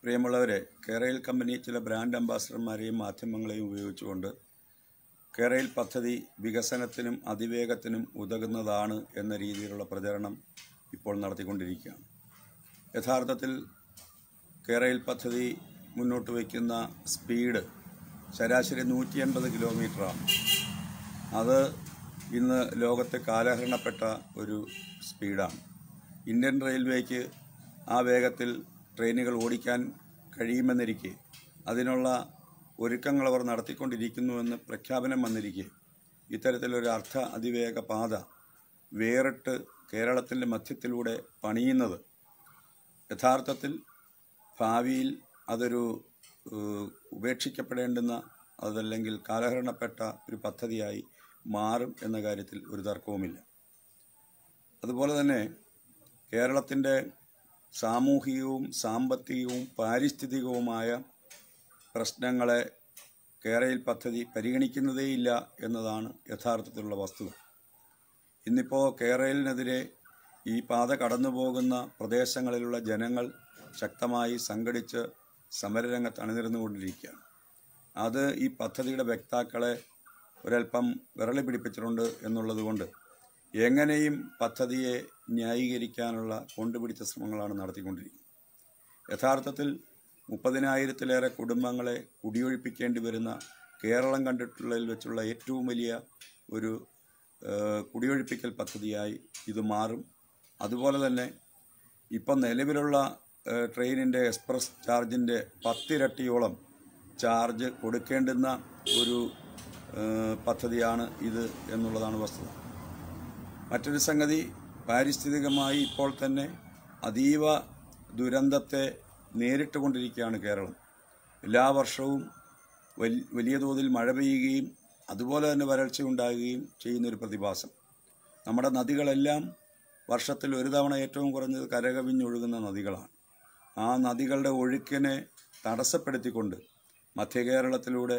പ്രിയമുള്ളവരെ കേരയിൽ കമ്പനി ചില ബ്രാൻഡ് അംബാസഡർമാരെയും മാധ്യമങ്ങളെയും ഉപയോഗിച്ചുകൊണ്ട് കേരയിൽ പദ്ധതി വികസനത്തിനും അതിവേഗത്തിനും ഉതകുന്നതാണ് എന്ന രീതിയിലുള്ള പ്രചരണം ഇപ്പോൾ നടത്തിക്കൊണ്ടിരിക്കുകയാണ് യഥാർത്ഥത്തിൽ കേരയിൽ പദ്ധതി മുന്നോട്ട് വയ്ക്കുന്ന സ്പീഡ് ശരാശരി നൂറ്റി എൺപത് കിലോമീറ്ററാണ് അത് ഇന്ന് ലോകത്തെ കാലഹരണപ്പെട്ട ഒരു സ്പീഡാണ് ഇന്ത്യൻ റെയിൽവേക്ക് ആ വേഗത്തിൽ ട്രെയിനുകൾ ഓടിക്കാൻ കഴിയുമെന്നിരിക്കെ അതിനുള്ള ഒരുക്കങ്ങൾ അവർ നടത്തിക്കൊണ്ടിരിക്കുന്നുവെന്ന് പ്രഖ്യാപനം വന്നിരിക്കെ ഇത്തരത്തിലൊരു അർദ്ധ അതിവേഗ പാത വേറിട്ട് കേരളത്തിൻ്റെ മധ്യത്തിലൂടെ പണിയുന്നത് യഥാർത്ഥത്തിൽ ഭാവിയിൽ അതൊരു ഏഹ്, ഉപേക്ഷിക്കപ്പെടേണ്ടുന്ന അതല്ലെങ്കിൽ കാലഹരണപ്പെട്ട ഒരു പദ്ധതിയായി മാറും എന്ന കാര്യത്തിൽ ഒരു തർക്കവുമില്ല അതുപോലെ തന്നെ കേരളത്തിൻ്റെ സാമൂഹികവും സാമ്പത്തികവും പാരിസ്ഥിതികവുമായ പ്രശ്നങ്ങളെ കേരയിൽ പദ്ധതി പരിഗണിക്കുന്നതേയില്ല എന്നതാണ് യഥാർത്ഥത്തിലുള്ള വസ്തുത ഇന്നിപ്പോൾ കേരളിനെതിരെ ഈ പാത കടന്നു പോകുന്ന പ്രദേശങ്ങളിലുള്ള ജനങ്ങൾ ശക്തമായി സംഘടിച്ച് സമരരംഗത്ത് അണിനിരന്നുകൊണ്ടിരിക്കുകയാണ് അത് ഈ പദ്ധതിയുടെ വ്യക്താക്കളെ ഒരല്പം വിരളി പിടിപ്പിച്ചിട്ടുണ്ട് എന്നുള്ളതുകൊണ്ട് എങ്ങനെയും പദ്ധതിയെ ന്യായീകരിക്കാനുള്ള കൊണ്ടുപിടിച്ച ശ്രമങ്ങളാണ് നടത്തിക്കൊണ്ടിരിക്കുന്നത് യഥാർത്ഥത്തിൽ മുപ്പതിനായിരത്തിലേറെ കുടുംബങ്ങളെ കുടിയൊഴിപ്പിക്കേണ്ടി വരുന്ന കേരളം കണ്ടിട്ടുള്ളതിൽ വെച്ചുള്ള ഏറ്റവും വലിയ ഒരു ഏഹ്, കുടിയൊഴിപ്പിക്കൽ പദ്ധതിയായി ഇത് മാറും അതുപോലെ തന്നെ ഇപ്പം നിലവിലുള്ള ഏഹ്, ട്രെയിനിൻ്റെ എക്സ്പ്രസ് ചാർജിൻ്റെ പത്തിരട്ടിയോളം ചാർജ് കൊടുക്കേണ്ടുന്ന ഒരു ഏഹ്, പദ്ധതിയാണ് ഇത് എന്നുള്ളതാണ് വസ്തുത മറ്റൊരു സംഗതി പാരിസ്ഥിതികമായി ഇപ്പോൾ തന്നെ അതീവ ദുരന്തത്തെ നേരിട്ട് കൊണ്ടിരിക്കുകയാണ് കേരളം എല്ലാ വർഷവും വൽ- വലിയ തോതിൽ മഴ പെയ്യുകയും അതുപോലെ തന്നെ വരൾച്ച ഉണ്ടാകുകയും ചെയ്യുന്നൊരു പ്രതിഭാസം നമ്മുടെ നദികളെല്ലാം വർഷത്തിൽ ഒരു തവണ ഏറ്റവും കുറഞ്ഞത് കരകവിഞ്ഞൊഴുകുന്ന നദികളാണ് ആ നദികളുടെ ഒഴുക്കിനെ തടസ്സപ്പെടുത്തിക്കൊണ്ട് മധ്യ കേരളത്തിലൂടെ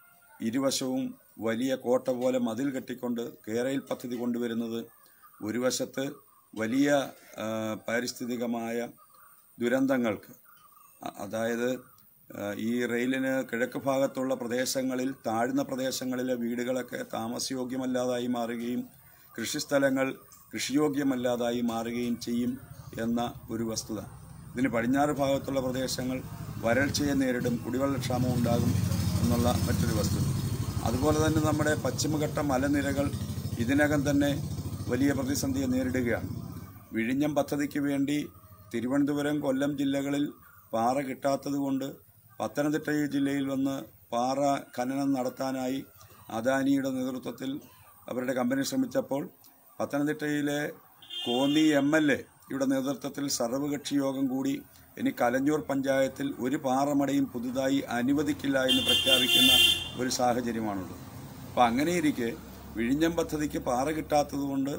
ഇരുവശവും വലിയ കോട്ട പോലെ മതിൽ കെട്ടിക്കൊണ്ട് കേരയിൽ പദ്ധതി കൊണ്ടുവരുന്നത് ഒരു വശത്ത് വലിയ ആ, പാരിസ്ഥിതികമായ ദുരന്തങ്ങൾക്ക് അ- അതായത് ആ, ഈ റെയിലിന് കിഴക്ക് ഭാഗത്തുള്ള പ്രദേശങ്ങളിൽ താഴ്ന്ന പ്രദേശങ്ങളിലെ വീടുകളൊക്കെ താമസയോഗ്യമല്ലാതായി മാറുകയും കൃഷിസ്ഥലങ്ങൾ കൃഷിയോഗ്യമല്ലാതായി മാറുകയും ചെയ്യും എന്ന ഒരു വസ്തുത ഇതിന് പടിഞ്ഞാറ് ഭാഗത്തുള്ള പ്രദേശങ്ങൾ വരൾച്ചയെ നേരിടും കുടിവെള്ളക്ഷാമം ഉണ്ടാകും എന്നുള്ള മറ്റൊരു വസ്തുത അതുപോലെ തന്നെ നമ്മുടെ പശ്ചിമഘട്ട മലനിരകൾ ഇതിനകം തന്നെ വലിയ പ്രതിസന്ധിയെ നേരിടുകയാണ് വിഴിഞ്ഞം പദ്ധതിക്ക് വേണ്ടി തിരുവനന്തപുരം കൊല്ലം ജില്ലകളിൽ പാറ കിട്ടാത്തതുകൊണ്ട് പത്തനംതിട്ട ജില്ലയിൽ വന്ന് പാറ ഖനനം നടത്താനായി അദാനിയുടെ നേതൃത്വത്തിൽ അവരുടെ കമ്പനി ശ്രമിച്ചപ്പോൾ പത്തനംതിട്ടയിലെ കോന്നി എം എൽ എ യുടെ നേതൃത്വത്തിൽ സർവകക്ഷി യോഗം കൂടി ഇനി കലഞ്ഞൂർ പഞ്ചായത്തിൽ ഒരു പാറമടയും പുതുതായി അനുവദിക്കില്ല എന്ന് പ്രഖ്യാപിക്കുന്ന ഒരു സാഹചര്യമാണുള്ളത് അപ്പോൾ അങ്ങനെയിരിക്കെ വിഴിഞ്ഞം പദ്ധതിക്ക് പാറ കിട്ടാത്തതുകൊണ്ട്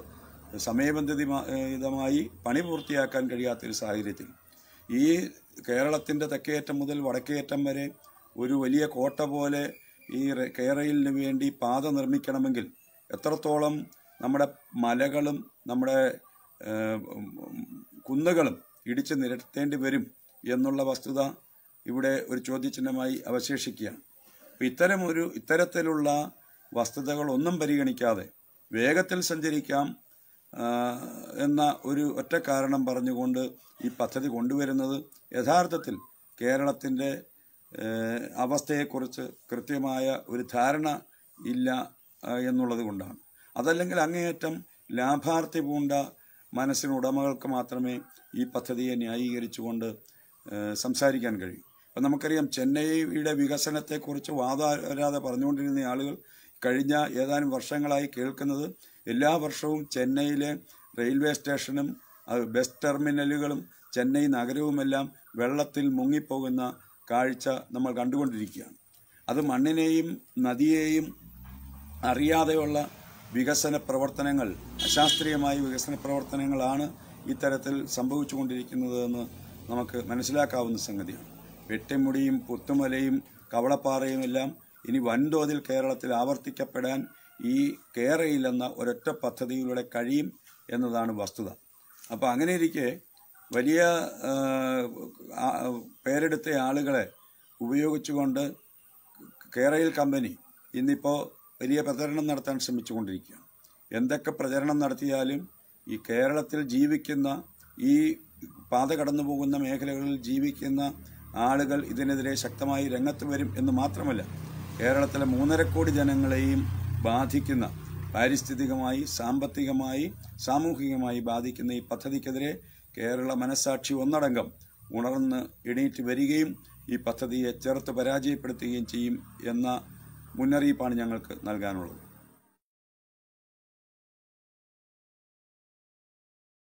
സമയബന്ധിതമായി പണി പൂർത്തിയാക്കാൻ കഴിയാത്തൊരു സാഹചര്യത്തിൽ ഈ കേരളത്തിൻ്റെ തെക്കേയറ്റം മുതൽ വടക്കേയറ്റം വരെ ഒരു വലിയ കോട്ട പോലെ ഈ റെ- കേരളിന് വേണ്ടി പാത നിർമ്മിക്കണമെങ്കിൽ എത്രത്തോളം നമ്മുടെ മലകളും നമ്മുടെ ഏഹ്, ഉം, ഉം, കുന്നുകളും ഇടിച്ചു നിരത്തേണ്ടി വരും എന്നുള്ള വസ്തുത ഇവിടെ ഒരു ചോദ്യചിഹ്നമായി അവശേഷിക്കുകയാണ് അപ്പോൾ ഇത്തരം ഒരു ഇത്തരത്തിലുള്ള വസ്തുതകളൊന്നും പരിഗണിക്കാതെ വേഗത്തിൽ സഞ്ചരിക്കാം ആ, എന്ന ഒരു ഒറ്റ കാരണം പറഞ്ഞുകൊണ്ട് ഈ പദ്ധതി കൊണ്ടുവരുന്നത് യഥാർത്ഥത്തിൽ കേരളത്തിൻ്റെ ഏഹ്, അവസ്ഥയെക്കുറിച്ച് കൃത്യമായ ഒരു ധാരണ ഇല്ല ആ, എന്നുള്ളത് കൊണ്ടാണ് അതല്ലെങ്കിൽ അങ്ങേയറ്റം ലാഭാർത്ഥി പൂണ്ട മനസ്സിന് ഉടമകൾക്ക് മാത്രമേ ഈ പദ്ധതിയെ ന്യായീകരിച്ചുകൊണ്ട് ഏഹ്, സംസാരിക്കാൻ കഴിയൂ അപ്പം നമുക്കറിയാം ചെന്നൈയുടെ വികസനത്തെക്കുറിച്ച് വാതാരാതെ പറഞ്ഞുകൊണ്ടിരുന്ന ആളുകൾ കഴിഞ്ഞ ഏതാനും വർഷങ്ങളായി കേൾക്കുന്നത് എല്ലാ വർഷവും ചെന്നൈയിലെ റെയിൽവേ സ്റ്റേഷനും അത് ബസ് ടെർമിനലുകളും ചെന്നൈ നഗരവുമെല്ലാം വെള്ളത്തിൽ മുങ്ങിപ്പോകുന്ന കാഴ്ച നമ്മൾ കണ്ടുകൊണ്ടിരിക്കുകയാണ് അത് മണ്ണിനെയും നദിയെയും അറിയാതെയുള്ള വികസന പ്രവർത്തനങ്ങൾ അശാസ്ത്രീയമായ വികസന പ്രവർത്തനങ്ങളാണ് ഇത്തരത്തിൽ സംഭവിച്ചുകൊണ്ടിരിക്കുന്നത് എന്ന് നമുക്ക് മനസ്സിലാക്കാവുന്ന സംഗതിയാണ് വെട്ടിമുടിയും പുത്തുമലയും കവളപ്പാറയും എല്ലാം ഇനി വൻതോതിൽ കേരളത്തിൽ ആവർത്തിക്കപ്പെടാൻ ഈ കേരയിലെന്ന ഒരൊറ്റ പദ്ധതിയിലൂടെ കഴിയും എന്നതാണ് വസ്തുത അപ്പോൾ അങ്ങനെ ഇരിക്കെ വലിയ ആ, ആ, പേരെടുത്ത ആളുകളെ ഉപയോഗിച്ചുകൊണ്ട് കേരയിൽ കമ്പനി ഇന്നിപ്പോൾ വലിയ പ്രചരണം നടത്താൻ ശ്രമിച്ചുകൊണ്ടിരിക്കുകയാണ് എന്തൊക്കെ പ്രചരണം നടത്തിയാലും ഈ കേരളത്തിൽ ജീവിക്കുന്ന ഈ പാത കടന്നു പോകുന്ന മേഖലകളിൽ ജീവിക്കുന്ന ആളുകൾ ഇതിനെതിരെ ശക്തമായി രംഗത്ത് വരും എന്ന് മാത്രമല്ല കേരളത്തിലെ മൂന്നര കോടി ജനങ്ങളെയും ബാധിക്കുന്ന പാരിസ്ഥിതികമായി സാമ്പത്തികമായി സാമൂഹികമായി ബാധിക്കുന്ന ഈ പദ്ധതിക്കെതിരെ കേരള മനസാക്ഷി ഒന്നടങ്കം ഉണർന്ന് എണീറ്റ് വരികയും ഈ പദ്ധതിയെ ചെറുത്ത് പരാജയപ്പെടുത്തുകയും ചെയ്യും എന്ന മുന്നറിയിപ്പാണ് ഞങ്ങൾക്ക് നൽകാനുള്ളത്